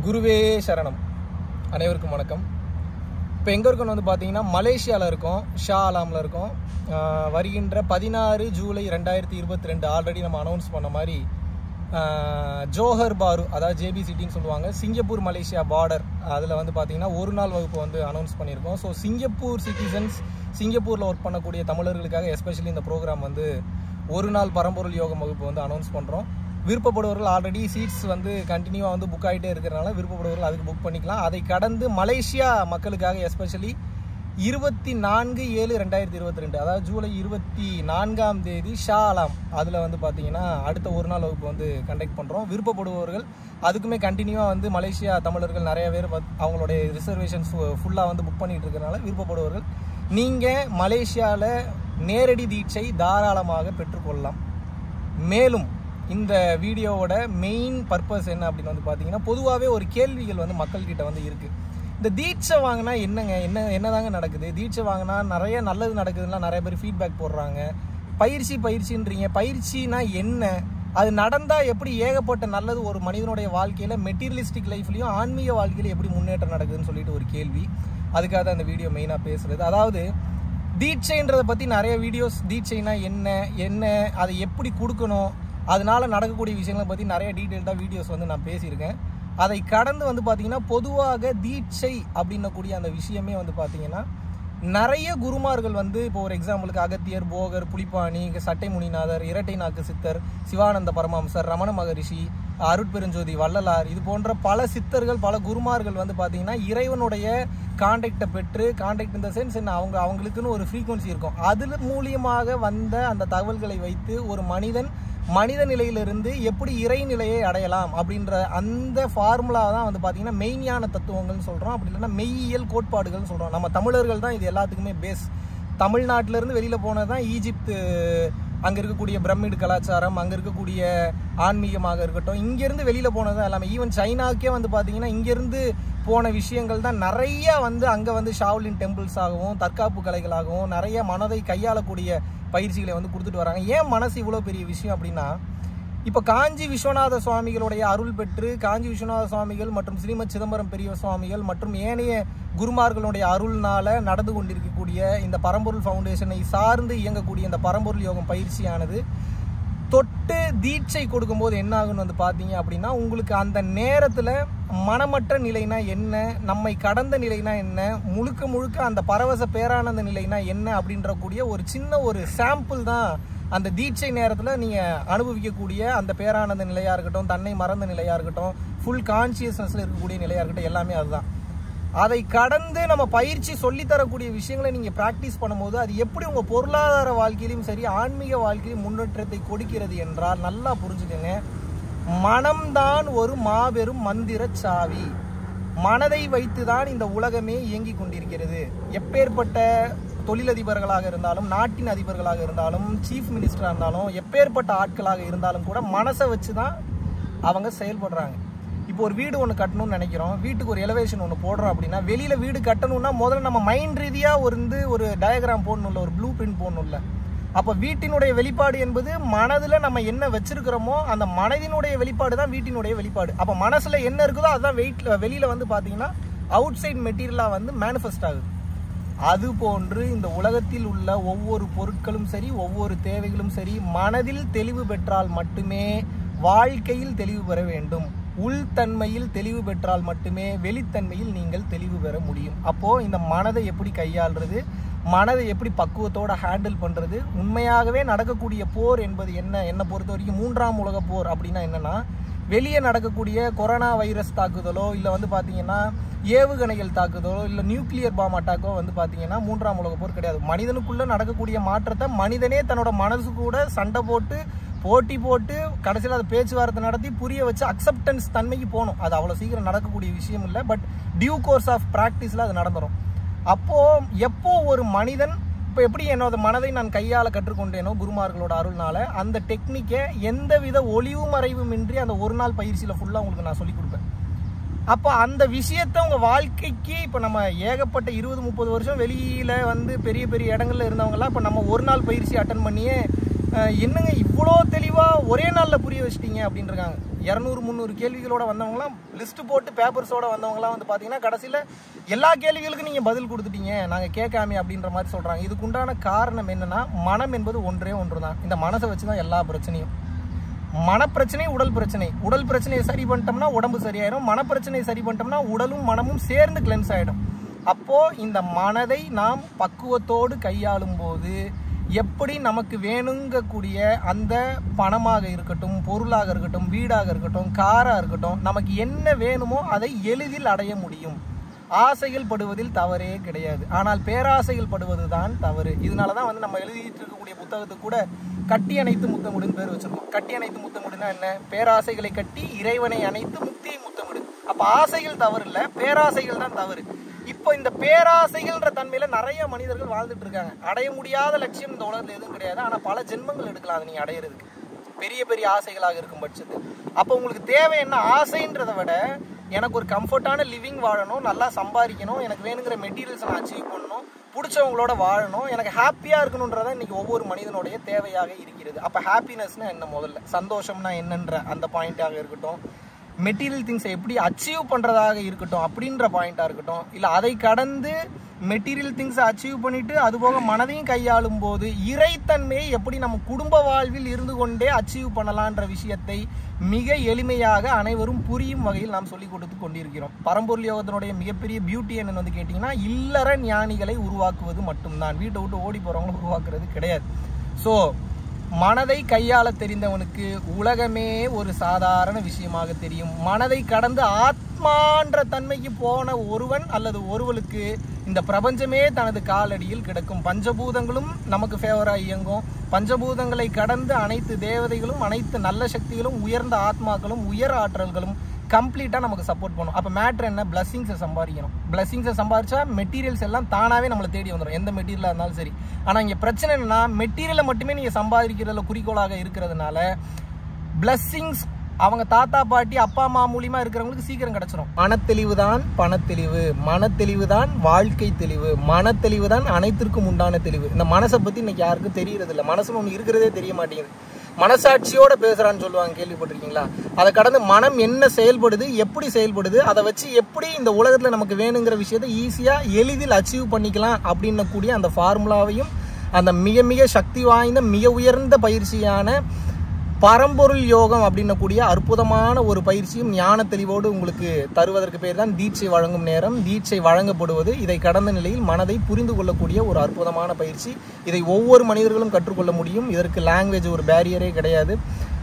குருவே சரணம் அனைவருக்கும் வணக்கம் இப்போ எங்கே இருக்கோம்னு வந்து பார்த்தீங்கன்னா மலேசியாவில் இருக்கோம் ஷா அலாமில் இருக்கோம் ஆஹ் வருகின்ற பதினாறு ஜூலை ரெண்டாயிரத்தி இருபத்தி ரெண்டு ஆல்ரெடி நம்ம அனௌன்ஸ் பண்ண மாதிரி ஆஹ் ஜோஹர் பாரு அதாவது ஜேபி சிட்டின்னு சொல்லுவாங்க சிங்கப்பூர் மலேசியா பார்டர் அதில் வந்து பார்த்தீங்கன்னா ஒரு நாள் வகுப்பு வந்து அனௌன்ஸ் பண்ணியிருக்கோம் ஸோ சிங்கப்பூர் சிட்டிசன்ஸ் சிங்கப்பூரில் ஒர்க் பண்ணக்கூடிய தமிழர்களுக்காக எஸ்பெஷலி இந்த ப்ரோக்ராம் வந்து ஒரு நாள் பரம்பொருள் யோகம் வகுப்பு வந்து அனௌன்ஸ் பண்ணுறோம் விருப்பப்படுவர்கள் ஆல்ரெடி சீட்ஸ் வந்து கண்டினியூவாக வந்து புக் ஆகிட்டே இருக்கிறனால விருப்பப்படுவர்கள் அதுக்கு புக் பண்ணிக்கலாம் அதை கடந்து மலேசியா மக்களுக்காக எஸ்பெஷலி இருபத்தி நான்கு ஏழு ரெண்டாயிரத்தி இருபத்தி ரெண்டு அதாவது ஜூலை இருபத்தி நான்காம் தேதி ஷா அலாம் அதில் வந்து பார்த்தீங்கன்னா அடுத்த ஒரு நாள் வகுப்பு வந்து கண்டக்ட் பண்ணுறோம் விருப்பப்படுபவர்கள் அதுக்குமே கண்டினியூவாக வந்து மலேசியா தமிழர்கள் நிறைய பேர் வந்து அவங்களுடைய ரிசர்வேஷன்ஸ் ஃபுல்லாக வந்து புக் பண்ணிட்டு இருக்கிறனால விருப்பப்படுபவர்கள் நீங்கள் மலேசியாவில் நேரடி தீட்சை தாராளமாக பெற்றுக்கொள்ளலாம் மேலும் இந்த வீடியோவோட மெயின் பர்பஸ் என்ன அப்படின்னு வந்து பார்த்தீங்கன்னா பொதுவாகவே ஒரு கேள்விகள் வந்து மக்கள்கிட்ட வந்து இருக்குது இந்த தீட்சை வாங்கினா என்னங்க என்ன என்னதாங்க நடக்குது தீட்சை வாங்கினா நிறைய நல்லது நடக்குதுன்னா நிறைய பேர் ஃபீட்பேக் போடுறாங்க பயிற்சி பயிற்சின்றீங்க பயிற்சினா என்ன அது நடந்தால் எப்படி ஏகப்பட்ட நல்லது ஒரு மனிதனுடைய வாழ்க்கையில் மெட்டீரியலிஸ்டிக் லைஃப்லையும் ஆன்மீக வாழ்க்கையில எப்படி முன்னேற்றம் நடக்குதுன்னு சொல்லிட்டு ஒரு கேள்வி அதுக்காக தான் இந்த வீடியோ மெயினாக பேசுறது அதாவது தீட்சைன்றதை பற்றி நிறைய வீடியோஸ் தீட்சைனா என்ன என்ன அதை எப்படி கொடுக்கணும் அதனால நடக்கக்கூடிய விஷயங்களை பற்றி நிறைய டீட்டெயில்டாக வீடியோஸ் வந்து நான் பேசியிருக்கேன் அதை கடந்து வந்து பார்த்தீங்கன்னா பொதுவாக தீட்சை அப்படின்னக்கூடிய அந்த விஷயமே வந்து பார்த்தீங்கன்னா நிறைய குருமார்கள் வந்து இப்போ ஒரு எக்ஸாம்பிளுக்கு அகத்தியர் போகர் புலிப்பாணி சட்டை முனிநாதர் இரட்டை நாக்கு சித்தர் சிவானந்த பரமஹம்சர் ரமண மகரிஷி அருட்பெருஞ்சோதி வள்ளலார் இது போன்ற பல சித்தர்கள் பல குருமார்கள் வந்து பார்த்தீங்கன்னா இறைவனுடைய கான்டாக்டை பெற்று கான்டாக்ட் இந்த சென்ஸ் என்ன அவங்க அவங்களுக்குன்னு ஒரு ஃப்ரீக்குவன்சி இருக்கும் அதில் மூலியமாக வந்த அந்த தகவல்களை வைத்து ஒரு மனிதன் மனித நிலையிலிருந்து எப்படி இறை நிலையை அடையலாம் அப்படின்ற அந்த ஃபார்முலா தான் வந்து பார்த்தீங்கன்னா மெய்ஞான தத்துவங்கள்னு சொல்கிறோம் அப்படி இல்லைன்னா மெய்யியல் கோட்பாடுகள்னு சொல்கிறோம் நம்ம தமிழர்கள் தான் இது எல்லாத்துக்குமே பேஸ் தமிழ்நாட்டிலேருந்து வெளியில் போனது தான் ஈஜிப்து அங்கே இருக்கக்கூடிய பிரமிடு கலாச்சாரம் அங்கே இருக்கக்கூடிய ஆன்மீகமாக இருக்கட்டும் இங்கேருந்து வெளியில் போனது தான் எல்லாமே ஈவன் சைனாக்கே வந்து பார்த்தீங்கன்னா இங்கேருந்து போன விஷயங்கள் தான் நிறைய வந்து அங்கே வந்து ஷாவ்லின் டெம்பிள்ஸ் ஆகவும் தற்காப்பு கலைகளாகவும் நிறைய மனதை கையாளக்கூடிய பயிற்சிகளை வந்து கொடுத்துட்டு வராங்க ஏன் மனசு இவ்வளோ பெரிய விஷயம் அப்படின்னா இப்போ காஞ்சி விஸ்வநாத சுவாமிகளுடைய அருள் பெற்று காஞ்சி விஸ்வநாத சுவாமிகள் மற்றும் ஸ்ரீமத் சிதம்பரம் பெரிய சுவாமிகள் மற்றும் ஏனைய குருமார்களுடைய அருள்னால நடந்து கொண்டிருக்கக்கூடிய இந்த பரம்பொருள் ஃபவுண்டேஷனை சார்ந்து இயங்கக்கூடிய இந்த பரம்பொருள் யோகம் பயிற்சியானது தொட்டு தீட்சை கொடுக்கும்போது என்ன ஆகும்னு வந்து பார்த்தீங்க அப்படின்னா உங்களுக்கு அந்த நேரத்தில் மனமற்ற நிலைனா என்ன நம்மை கடந்த நிலைனா என்ன முழுக்க முழுக்க அந்த பரவச பேரானந்த நிலைனா என்ன அப்படின்ற கூடிய ஒரு சின்ன ஒரு சாம்பிள் தான் அந்த தீட்சை நேரத்தில் நீங்கள் அனுபவிக்கக்கூடிய அந்த பேரானந்த நிலையாக இருக்கட்டும் தன்னை மறந்த நிலையாக இருக்கட்டும் ஃபுல் கான்சியஸ்னஸில் இருக்கக்கூடிய நிலையாக இருக்கட்டும் எல்லாமே அதுதான் அதை கடந்து நம்ம பயிற்சி சொல்லி தரக்கூடிய விஷயங்களை நீங்கள் ப்ராக்டிஸ் பண்ணும்போது அது எப்படி உங்கள் பொருளாதார வாழ்க்கையிலும் சரி ஆன்மீக வாழ்க்கையிலும் முன்னேற்றத்தை கொடுக்கிறது என்றால் நல்லா புரிஞ்சுக்கோங்க மனம்தான் ஒரு மாபெரும் மந்திர சாவி மனதை வைத்துதான் இந்த உலகமே இயங்கி கொண்டிருக்கிறது எப்பேற்பட்ட தொழிலதிபர்களாக இருந்தாலும் நாட்டின் அதிபர்களாக இருந்தாலும் சீஃப் மினிஸ்டராக இருந்தாலும் எப்பேற்பட்ட ஆட்களாக இருந்தாலும் கூட மனசை வச்சு தான் அவங்க செயல்படுறாங்க இப்போ ஒரு வீடு ஒன்று கட்டணும்னு நினைக்கிறோம் வீட்டுக்கு ஒரு எலவேஷன் ஒன்று போடுறோம் அப்படின்னா வெளியில் வீடு கட்டணும்னா முதல்ல நம்ம மைண்ட் ரீதியாக ஒரு வந்து ஒரு டயக்ராம் போடணும்ல ஒரு ப்ளூ பிரிண்ட் போடணும்ல அப்போ வீட்டினுடைய வெளிப்பாடு என்பது மனதில் நம்ம என்ன வச்சிருக்கிறோமோ அந்த மனதினுடைய வெளிப்பாடு தான் வீட்டினுடைய வெளிப்பாடு அப்போ மனசில் என்ன இருக்குதோ அதுதான் வெயிட்ல வெளியில் வந்து பார்த்தீங்கன்னா அவுட் சைட் மெட்டீரியலாக வந்து மேனிஃபெஸ்ட் ஆகுது அது போன்று இந்த உலகத்தில் உள்ள ஒவ்வொரு பொருட்களும் சரி ஒவ்வொரு தேவைகளும் சரி மனதில் தெளிவு பெற்றால் மட்டுமே வாழ்க்கையில் தெளிவு பெற வேண்டும் உள்தன்மையில் தெளிவு பெற்றால் மட்டுமே வெளித்தன்மையில் நீங்கள் தெளிவு பெற முடியும் அப்போ இந்த மனதை எப்படி கையாளுறது மனதை எப்படி பக்குவத்தோட ஹேண்டில் பண்றது உண்மையாகவே நடக்கக்கூடிய போர் என்பது என்ன என்னை பொறுத்த வரைக்கும் மூன்றாம் உலக போர் அப்படின்னா என்னன்னா வெளியே நடக்கக்கூடிய கொரோனா வைரஸ் தாக்குதலோ இல்லை வந்து பார்த்தீங்கன்னா ஏவுகணைகள் தாக்குதலோ இல்லை நியூக்ளியர் பாம் அட்டாக்கோ வந்து பார்த்தீங்கன்னா மூன்றாம் உலக போர் கிடையாது மனிதனுக்குள்ள நடக்கக்கூடிய மாற்றத்தை மனிதனே தன்னோட மனசு கூட சண்டை போட்டு போட்டி போட்டு கடைசியில் அது பேச்சுவார்த்தை நடத்தி புரிய வச்சு அக்செப்டன்ஸ் தன்மைக்கு போகணும் அது அவ்வளோ சீக்கிரம் நடக்கக்கூடிய விஷயம் இல்லை பட் டியூ கோர்ஸ் ஆஃப் ப்ராக்டிஸில் அது நடந்துடும் அப்போது எப்போ ஒரு மனிதன் இப்போ எப்படி என்னோட மனதை நான் கையாள கற்றுக்கொண்டேனோ குருமார்களோட அருள்னால அந்த டெக்னிக்கை எந்தவித ஒளிவு மறைவுமின்றி அந்த ஒரு நாள் பயிற்சியில் ஃபுல்லாக உங்களுக்கு நான் சொல்லிக் கொடுப்பேன் அப்போ அந்த விஷயத்த உங்கள் வாழ்க்கைக்கு இப்போ நம்ம ஏகப்பட்ட இருபது முப்பது வருஷம் வெளியில் வந்து பெரிய பெரிய இடங்கள்ல இருந்தவங்கலாம் இப்போ நம்ம ஒரு நாள் பயிற்சி அட்டன் பண்ணியே அஹ், என்னங்க இவ்வளோ தெளிவாக ஒரே நாளில் புரிய வச்சிட்டீங்க அப்படின்னு இருக்காங்க இரநூறு முந்நூறு கேள்விகளோட வந்தவங்களாம் லிஸ்ட் போட்டு பேப்பர்ஸோட வந்தவங்களாம் வந்து பார்த்தீங்கன்னா கடைசியில் எல்லா கேள்விகளுக்கும் நீங்கள் பதில் கொடுத்துட்டீங்க நாங்கள் கேட்காமே அப்படின்ற மாதிரி சொல்கிறாங்க இதுக்கு உண்டான காரணம் என்னன்னா மனம் என்பது ஒன்றே ஒன்று தான் இந்த மனசை வச்சு தான் எல்லா பிரச்சனையும் மனப்பிரச்சனை உடல் பிரச்சனை உடல் பிரச்சனையை சரி பண்ணிட்டோம்னா உடம்பு சரியாயிடும் மனப்பிரச்சனையை சரி பண்ணிட்டோம்னா உடலும் மனமும் சேர்ந்து கிளென்ஸ் ஆயிடும் அப்போ இந்த மனதை நாம் பக்குவத்தோடு கையாளும் போது எப்படி நமக்கு வேணுங்கக்கூடிய அந்த பணமாக இருக்கட்டும் பொருளாக இருக்கட்டும் வீடாக இருக்கட்டும் காராக இருக்கட்டும் நமக்கு என்ன வேணுமோ அதை எளிதில் அடைய முடியும் ஆசைகள் படுவதில் தவறே கிடையாது ஆனால் பேராசைகள் படுவதுதான் தவறு இதனால தான் வந்து நம்ம எழுதிட்டு இருக்கக்கூடிய புத்தகத்துக்கு கூட கட்டி அணைத்து முத்தமிடுன்னு பேர் வச்சிருக்கோம் கட்டி அணைத்து முத்தமிடுனா என்ன பேராசைகளை கட்டி இறைவனை அணைத்து முக்தியை முத்தமிடு அப்ப ஆசைகள் தவறு இல்ல பேராசைகள் தான் தவறு இப்போ இந்த பேராசைகள்ன்ற தன்மையில நிறைய மனிதர்கள் வாழ்ந்துட்டு இருக்காங்க அடைய முடியாத லட்சியம் இந்த உலகத்துல எதுவும் கிடையாது ஆனா பல ஜென்மங்கள் எடுக்கலாம் அதை நீங்க அடையிறதுக்கு பெரிய பெரிய ஆசைகளாக இருக்கும் பட்சத்தில் அப்போ உங்களுக்கு தேவை என்ன ஆசைன்றதை விட எனக்கு ஒரு கம்ஃபர்டான லிவிங் வாழணும் நல்லா சம்பாதிக்கணும் எனக்கு வேணுங்கிற மெட்டீரியல்ஸ் நான் அச்சீவ் பண்ணணும் பிடிச்சவங்களோட வாழணும் எனக்கு ஹாப்பியாக இருக்கணுன்றதான் இன்னைக்கு ஒவ்வொரு மனிதனுடைய தேவையாக இருக்கிறது அப்போ ஹாப்பினஸ்னா என்ன முதல்ல சந்தோஷம்னா என்னன்ற அந்த பாயிண்டாக இருக்கட்டும் மெட்டீரியல் திங்ஸை எப்படி அச்சீவ் பண்ணுறதாக இருக்கட்டும் அப்படின்ற பாயிண்டாக இருக்கட்டும் இல்லை அதை கடந்து மெட்டீரியல் திங்ஸை அச்சீவ் பண்ணிட்டு அதுபோக மனதையும் கையாளும் போது இறைத்தன்மையை எப்படி நம்ம குடும்ப வாழ்வில் இருந்து கொண்டே அச்சீவ் பண்ணலான்ற விஷயத்தை மிக எளிமையாக அனைவரும் புரியும் வகையில் நாம் சொல்லிக் கொடுத்து கொண்டிருக்கிறோம் பரம்பொருள் யோகத்தினுடைய மிகப்பெரிய பியூட்டி என்னன்னு வந்து கேட்டிங்கன்னா இல்லற ஞானிகளை உருவாக்குவது மட்டும்தான் வீட்டை விட்டு ஓடி போகிறவங்களை உருவாக்குறது கிடையாது ஸோ மனதை கையாள தெரிந்தவனுக்கு உலகமே ஒரு சாதாரண விஷயமாக தெரியும் மனதை கடந்து ஆத்மான்ற தன்மைக்கு போன ஒருவன் அல்லது ஒருவளுக்கு இந்த பிரபஞ்சமே தனது காலடியில் கிடக்கும் பஞ்சபூதங்களும் நமக்கு ஃபேவரா இயங்கும் பஞ்சபூதங்களை கடந்து அனைத்து தேவதைகளும் அனைத்து நல்ல சக்திகளும் உயர்ந்த ஆத்மாக்களும் உயர் ஆற்றல்களும் கம்ப்ளீட்டாக நமக்கு சப்போர்ட் பண்ணும் அப்போ மேட்ரு என்ன பிளஸ்ஸிங்ஸை சம்பாதிக்கணும் பிளஸ்ஸிங்ஸை சம்பாதிச்சா மெட்டீரியல்ஸ் எல்லாம் தானாகவே நம்மளை தேடி வந்துடும் எந்த மெட்டீரியலாக இருந்தாலும் சரி ஆனால் இங்கே பிரச்சனை என்னன்னா மெட்டீரியலை மட்டுமே நீங்கள் சம்பாதிக்கிறதுல குறிக்கோளாக இருக்கிறதுனால பிளஸ்ஸிங்ஸ் அவங்க தாத்தா பாட்டி அப்பா அம்மா மூலியமா இருக்கிறவங்களுக்கு சீக்கிரம் கிடைச்சிரும் மனத்தெளிவு தான் பணத்தெளிவு மனத்தெளிவு தான் வாழ்க்கை தெளிவு மனத்தெளிவு தான் அனைத்திற்கும் உண்டான தெளிவு இந்த மனசை பத்தி இன்னைக்கு யாருக்கும் தெரியறது இல்லை மனசு ஒன்று இருக்கிறதே தெரிய மாட்டேங்குது மனசாட்சியோட பேசுறான்னு சொல்லுவாங்க கேள்விப்பட்டிருக்கீங்களா அதை கடந்து மனம் என்ன செயல்படுது எப்படி செயல்படுது அதை வச்சு எப்படி இந்த உலகத்துல நமக்கு வேணுங்கிற விஷயத்தை ஈஸியா எளிதில் அச்சீவ் பண்ணிக்கலாம் அப்படின்னு கூடிய அந்த ஃபார்முலாவையும் அந்த மிக மிக சக்தி வாய்ந்த மிக உயர்ந்த பயிற்சியான பரம்பொருள் யோகம் அப்படின்னக்கூடிய அற்புதமான ஒரு பயிற்சியும் ஞான தெளிவோடு உங்களுக்கு தருவதற்கு பேர் தான் தீட்சை வழங்கும் நேரம் தீட்சை வழங்கப்படுவது இதை கடந்த நிலையில் மனதை புரிந்து கொள்ளக்கூடிய ஒரு அற்புதமான பயிற்சி இதை ஒவ்வொரு மனிதர்களும் கற்றுக்கொள்ள முடியும் இதற்கு லாங்குவேஜ் ஒரு பேரியரே கிடையாது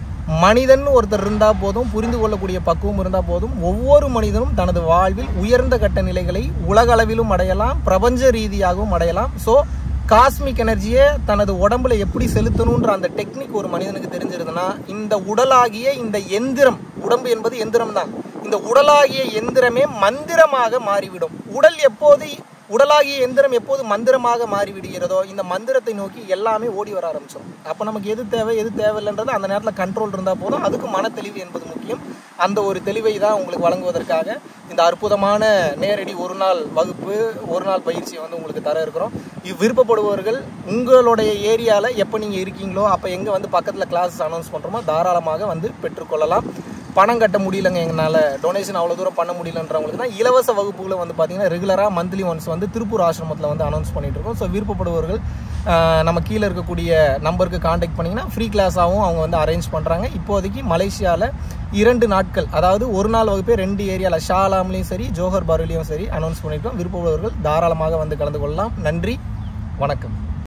மனிதன் ஒருத்தர் இருந்தால் போதும் புரிந்து கொள்ளக்கூடிய பக்குவம் இருந்தால் போதும் ஒவ்வொரு மனிதனும் தனது வாழ்வில் உயர்ந்த கட்ட நிலைகளை உலக அளவிலும் அடையலாம் பிரபஞ்ச ரீதியாகவும் அடையலாம் ஸோ காஸ்மிக் எனர்ஜியை தனது உடம்புல எப்படி செலுத்தணுன்ற அந்த டெக்னிக் ஒரு மனிதனுக்கு தெரிஞ்சிருதுன்னா இந்த உடலாகிய இந்த எந்திரம் உடம்பு என்பது எந்திரம் தான் இந்த உடலாகிய எந்திரமே மந்திரமாக மாறிவிடும் உடல் எப்போது உடலாகிய எந்திரம் எப்போது மந்திரமாக மாறிவிடுகிறதோ இந்த மந்திரத்தை நோக்கி எல்லாமே ஓடி வர ஆரம்பிச்சிடும் அப்போ நமக்கு எது தேவை எது தேவையில்லைன்றது அந்த நேரத்தில் கண்ட்ரோல் இருந்தால் போதும் அதுக்கு மன தெளிவு என்பது முக்கியம் அந்த ஒரு தெளிவை தான் உங்களுக்கு வழங்குவதற்காக இந்த அற்புதமான நேரடி ஒரு நாள் வகுப்பு ஒரு நாள் பயிற்சியை வந்து உங்களுக்கு தர இருக்கிறோம் இவ் விருப்பப்படுபவர்கள் உங்களுடைய ஏரியாவில் எப்போ நீங்கள் இருக்கீங்களோ அப்போ எங்கே வந்து பக்கத்தில் கிளாஸஸ் அனௌன்ஸ் பண்ணுறோமோ தாராளமாக வந்து பெற்றுக்கொள்ளலாம் பணம் கட்ட முடியலங்க எங்களால் டொனேஷன் அவ்வளோ தூரம் பண்ண முடியலன்றவங்களுக்கு தான் இலவச வகுப்புகளை வந்து பார்த்தீங்கன்னா ரெகுலராக மந்த்லி ஒன்ஸ் வந்து திருப்பூர் ஆசிரமத்தில் வந்து அனௌன்ஸ் பண்ணிட்டு இருக்கோம் ஸோ விருப்பப்படுபவர்கள் ஆஹ், நம்ம கீழே இருக்கக்கூடிய நம்பருக்கு காண்டாக்ட் பண்ணிங்கன்னா ஃப்ரீ கிளாஸாகவும் அவங்க வந்து அரேஞ்ச் பண்ணுறாங்க இப்போதைக்கு மலேசியாவில் இரண்டு நாட்கள் அதாவது ஒரு நாள் வகுப்பே ரெண்டு ஏரியாவில் ஷாலாம்லேயும் சரி ஜோஹர் பாருலையும் சரி அனௌன்ஸ் பண்ணியிருக்கோம் விருப்பப்படுபவர்கள் தாராளமாக வந்து கலந்து கொள்ளலாம் நன்றி வணக்கம்